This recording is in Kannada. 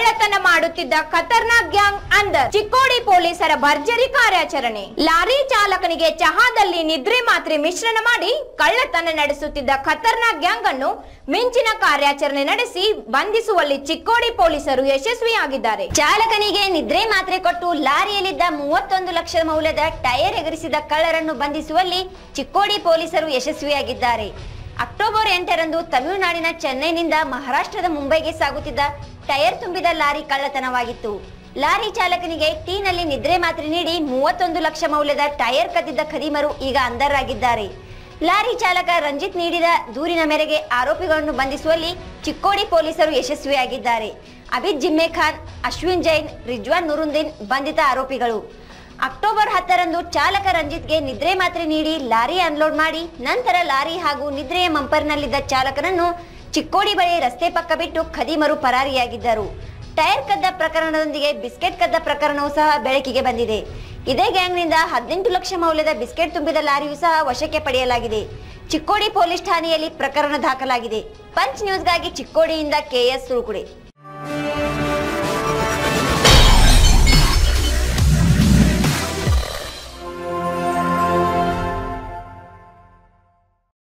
ಕಳ್ಳತನ ಮಾಡುತ್ತಿದ್ದ ಖತರ್ನಾಕ್ ಗ್ಯಾಂಗ್ ಅಂದರ್ ಚಿಕ್ಕೋಡಿ ಪೊಲೀಸರ ಭರ್ಜರಿ ಕಾರ್ಯಾಚರಣೆ ಲಾರಿ ಚಾಲಕನಿಗೆ ಚಹಾದಲ್ಲಿ ನಿದ್ರೆ ಮಾತ್ರೆ ಮಿಶ್ರಣ ಮಾಡಿ ಕಳ್ಳತನ ನಡೆಸುತ್ತಿದ್ದ ಖತರ್ನಾಕ್ ಗ್ಯಾಂಗ್ ಅನ್ನು ಮಿಂಚಿನ ಕಾರ್ಯಾಚರಣೆ ನಡೆಸಿ ಬಂಧಿಸುವಲ್ಲಿ ಚಿಕ್ಕೋಡಿ ಪೊಲೀಸರು ಯಶಸ್ವಿಯಾಗಿದ್ದಾರೆ ಚಾಲಕನಿಗೆ ನಿದ್ರೆ ಮಾತ್ರೆ ಕೊಟ್ಟು ಲಾರಿಯಲ್ಲಿದ್ದ ಮೂವತ್ತೊಂದು ಲಕ್ಷ ಮೌಲ್ಯದ ಟೈರ್ ಎಗರಿಸಿದ ಕಳ್ಳರನ್ನು ಬಂಧಿಸುವಲ್ಲಿ ಚಿಕ್ಕೋಡಿ ಪೊಲೀಸರು ಯಶಸ್ವಿಯಾಗಿದ್ದಾರೆ ಅಕ್ಟೋಬರ್ ಎಂಟರಂದು ತಮಿಳುನಾಡಿನ ಚೆನ್ನೈನಿಂದ ಮಹಾರಾಷ್ಟ್ರದ ಮುಂಬೈಗೆ ಸಾಗುತ್ತಿದ್ದ ಟೈರ್ ತುಂಬಿದ ಲಾರಿ ಕಳ್ಳತನವಾಗಿತ್ತು ಲಾರಿ ಚಾಲಕನಿಗೆ ಟೀನಲ್ಲಿ ನಿದ್ರೆ ಮಾತ್ರೆ ನೀಡಿ ಮೂವತ್ತೊಂದು ಲಕ್ಷ ಮೌಲ್ಯದ ಟೈರ್ ಕದ್ದಿದ್ದ ಖದೀಮರು ಈಗ ಅಂಧರಾಗಿದ್ದಾರೆ ಲಾರಿ ಚಾಲಕ ರಂಜಿತ್ ನೀಡಿದ ದೂರಿನ ಮೇರೆಗೆ ಆರೋಪಿಗಳನ್ನು ಬಂಧಿಸುವಲ್ಲಿ ಚಿಕ್ಕೋಡಿ ಪೊಲೀಸರು ಯಶಸ್ವಿಯಾಗಿದ್ದಾರೆ ಅಭಿದ್ ಜಿಮ್ಮೆ ಖಾನ್ ಅಶ್ವಿನ್ ಜೈನ್ ರಿಜ್ವಾನ್ ನುರುಂದೀನ್ ಬಂಧಿತ ಆರೋಪಿಗಳು ಅಕ್ಟೋಬರ್ ಹತ್ತರಂದು ಚಾಲಕ ರಂಜಿತ್ಗೆ ನಿದ್ರೆ ಮಾತ್ರೆ ನೀಡಿ ಲಾರಿ ಅನ್ಲೋಡ್ ಮಾಡಿ ನಂತರ ಲಾರಿ ಹಾಗೂ ನಿದ್ರೆಯ ಮಂಪರ್ನಲ್ಲಿದ್ದ ಚಾಲಕನನ್ನು ಚಿಕ್ಕೋಡಿ ಬಳಿ ರಸ್ತೆ ಪಕ್ಕ ಬಿಟ್ಟು ಖದೀಮರು ಪರಾರಿಯಾಗಿದ್ದರು ಟೈರ್ ಕದ್ದ ಪ್ರಕರಣದೊಂದಿಗೆ ಬಿಸ್ಕೆಟ್ ಕದ್ದ ಪ್ರಕರಣವೂ ಸಹ ಬೆಳಕಿಗೆ ಬಂದಿದೆ ಇದೇ ಗ್ಯಾಂಗ್ನಿಂದ ಹದಿನೆಂಟು ಲಕ್ಷ ಮೌಲ್ಯದ ಬಿಸ್ಕೆಟ್ ತುಂಬಿದ ಲಾರಿಯೂ ಸಹ ವಶಕ್ಕೆ ಪಡೆಯಲಾಗಿದೆ ಚಿಕ್ಕೋಡಿ ಪೊಲೀಸ್ ಠಾಣೆಯಲ್ಲಿ ಪ್ರಕರಣ ದಾಖಲಾಗಿದೆ ಪಂಚ್ ನ್ಯೂಸ್ಗಾಗಿ ಚಿಕ್ಕೋಡಿಯಿಂದ ಕೆಎಸ್ ತುಳುಕುಡೆ